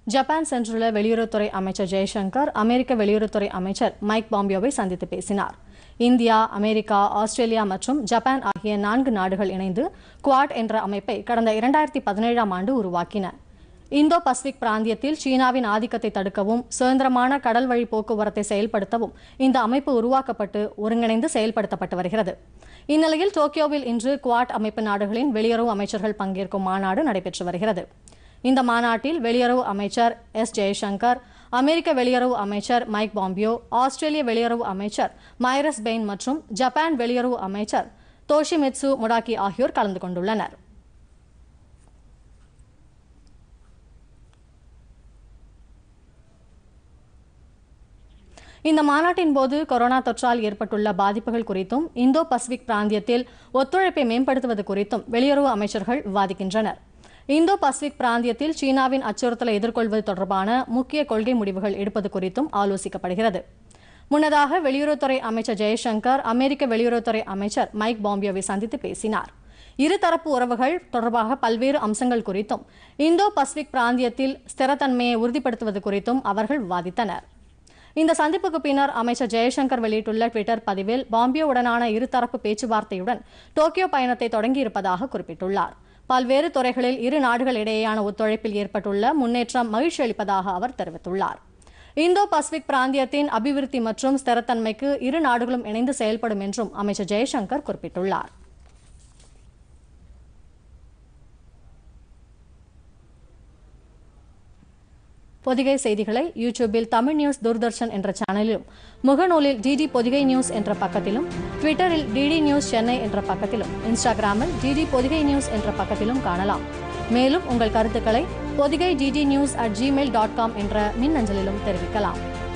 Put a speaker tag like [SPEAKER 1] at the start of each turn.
[SPEAKER 1] Japan சென்றுள்ள வெளியுறவுத்துறை அமைச்சர் ஜெய்சங்கர் அமெரிக்க வெளியுறவுத்துறை அமைச்சர் மைக் பாம்பியோவை சந்தித்து பேசினார் இந்தியா அமெரிக்கா ஆஸ்திரேலியா மற்றும் ஜப்பான் ஆகிய நான்கு நாடுகள் இணைந்து குவாட் என்ற அமைப்பை கடந்த இரண்டாயிரத்தி பதினேழாம் ஆண்டு உருவாக்கின இந்தோ பசிபிக் பிராந்தியத்தில் சீனாவின் ஆதிக்கத்தை தடுக்கவும் சுதந்திரமான கடல் வழி போக்குவரத்தை செயல்படுத்தவும் இந்த அமைப்பு உருவாக்கப்பட்டு ஒருங்கிணைந்து செயல்படுத்தப்பட்டு வருகிறது இந்நிலையில் டோக்கியோவில் இன்று குவாட் அமைப்பு நாடுகளின் வெளியுறவு அமைச்சர்கள் பங்கேற்கும் மாநாடு நடைபெற்று வருகிறது இந்த மாநாட்டில் வெளியுறவு அமைச்சர் எஸ் ஜெய்சங்கர் அமெரிக்க வெளியுறவு அமைச்சர் மைக் பாம்பியோ ஆஸ்திரேலிய வெளியுறவு அமைச்சர் மைரஸ் பெயின் மற்றும் ஜப்பான் வெளியுறவு அமைச்சர் தோஷிமிட்சு முடாக்கி ஆகியோர் கலந்து கொண்டுள்ளனர் இந்த மாநாட்டின் போது கொரோனா தொற்றால் ஏற்பட்டுள்ள பாதிப்புகள் குறித்தும் இந்தோ பசிபிக் பிராந்தியத்தில் ஒத்துழைப்பை மேம்படுத்துவது குறித்தும் வெளியுறவு அமைச்சர்கள் விவாதிக்கின்றனர் இந்தோ பசிபிக் பிராந்தியத்தில் சீனாவின் அச்சுறுத்தலை எதிர்கொள்வது தொடர்பான முக்கிய கொள்கை முடிவுகள் எடுப்பது குறித்தும் ஆலோசிக்கப்படுகிறது முன்னதாக வெளியுறவுத்துறை அமைச்சர் ஜெய்சங்கர் அமெரிக்க வெளியுறவுத்துறை அமைச்சர் மைக் பாம்பியோவை சந்தித்து பேசினார் இருதரப்பு உறவுகள் தொடர்பாக பல்வேறு அம்சங்கள் குறித்தும் இந்தோ பசிபிக் பிராந்தியத்தில் ஸ்திரத்தன்மையை உறுதிப்படுத்துவது குறித்தும் அவர்கள் விவாதித்தனர் இந்த சந்திப்புக்கு பின்னர் அமைச்சர் ஜெயசங்கர் வெளியிட்டுள்ள ட்விட்டர் பதிவில் பாம்பியோவுடனான இருதரப்பு பேச்சுவார்த்தையுடன் டோக்கியோ பயணத்தை தொடங்கியிருப்பதாக குறிப்பிட்டுள்ளார் பல்வேறு துறைகளில் இரு நாடுகள் இடையேயான ஒத்துழைப்பில் ஏற்பட்டுள்ள முன்னேற்றம் மகிழ்ச்சி அளிப்பதாக அவர் தெரிவித்துள்ளார் இந்தோ பசிபிக் பிராந்தியத்தின் அபிவிருத்தி மற்றும் ஸ்திரத்தன்மைக்கு இரு நாடுகளும் இணைந்து செயல்படும் என்றும் அமைச்சர் ஜெயசங்கர் குறிப்பிட்டுள்ளார் பொதிகை செய்திகளை யூடியூபில் தமிழ் நியூஸ் தூர்தர்ஷன் என்ற சேனலிலும் முகநூலில் டிடி பொதிகை நியூஸ் என்ற பக்கத்திலும் ட்விட்டரில் டிடி நியூஸ் சென்னை என்ற பக்கத்திலும் இன்ஸ்டாகிராமில் டிடி பொதிகை நியூஸ் என்ற பக்கத்திலும் காணலாம் மேலும் உங்கள் கருத்துக்களை Podhigai DD news at Gmail dot com என்ற மின்னஞ்சலிலும் தெரிவிக்கலாம்